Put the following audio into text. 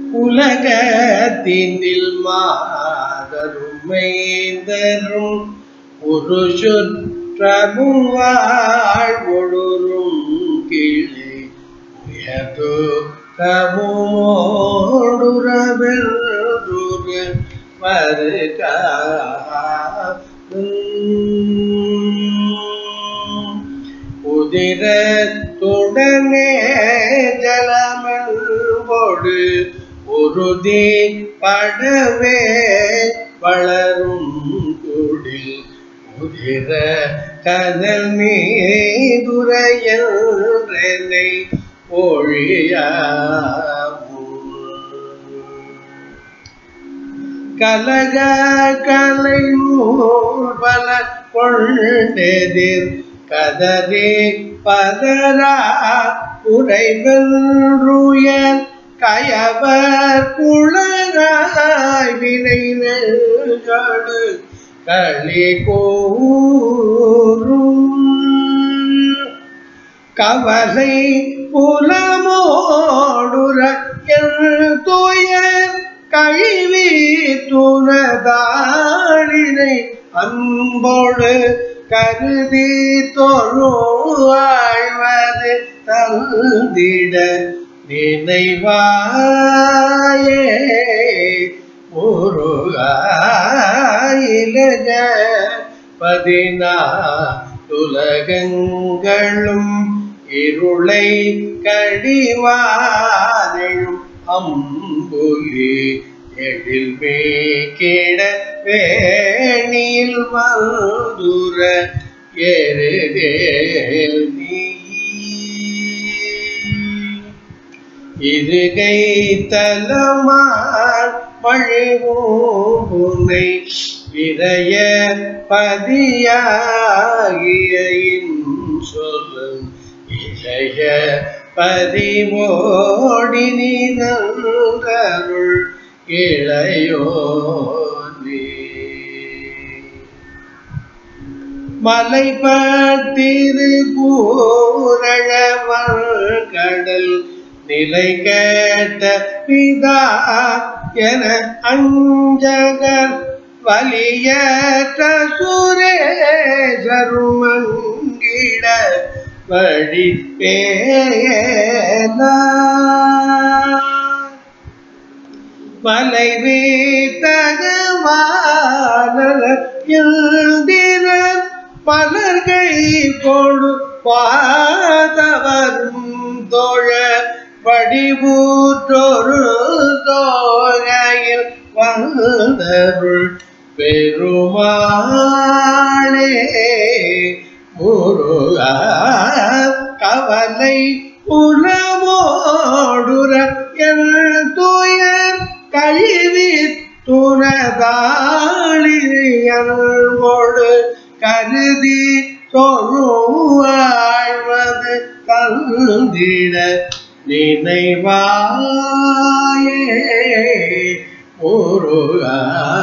உலகத்தினில் மாதருமைந்தரும் ஒரு சுற்றமும் வாழ்வொழுரும் கிளை உயர்தோ கமுமோடுரவென்றுரு வருக உதிரத்துடனே ஜலமல்வோடு உறுதி படவே வளரும் குடில் உதிர கதல் மீதுரையனை ஒழியாவும் கலக கலை பல கொண்டெதிர் கதறி பதரா உரைவென்றுயர் கயவர் குளராய் வினை நெல்காடு களி கூறும் கவலை புலமோடுர துயர் கழிவி துணதாளினை அன்போடு கருதி தொழுவாழ்வது தந்திட நினைவாயே முருகாயிலக பதினா உலகங்களும் இருளை கடிவாதையும் அம்புலி எழில் மேக்கிட வேணியில் மதுர எருகேல் நீ இருகை தலமார் மழைவோனை விரைய பதியாகிய சொல்லும் இளைய பதிமோடி நிதருள் இளையோனே மலைப்பட்டிரு பூரழவன் கடல் நிலை கேட்ட பிதா என அஞ்சகர் வலியற்ற சுரேசருமங்கிட வழி பேயலா மலை வீத்தகவானதினர் பலர்கை கொடு பாதவரும் தோழ வடிவூற்றொரு தோகையில் வந்தருள் பெருமாளே முருகா கவலை உலமோடுற என் துயர் கழிவி துணதாளியனோடு கருதி தொழுவாழ்வது தந்திட நினைவாயே முருகா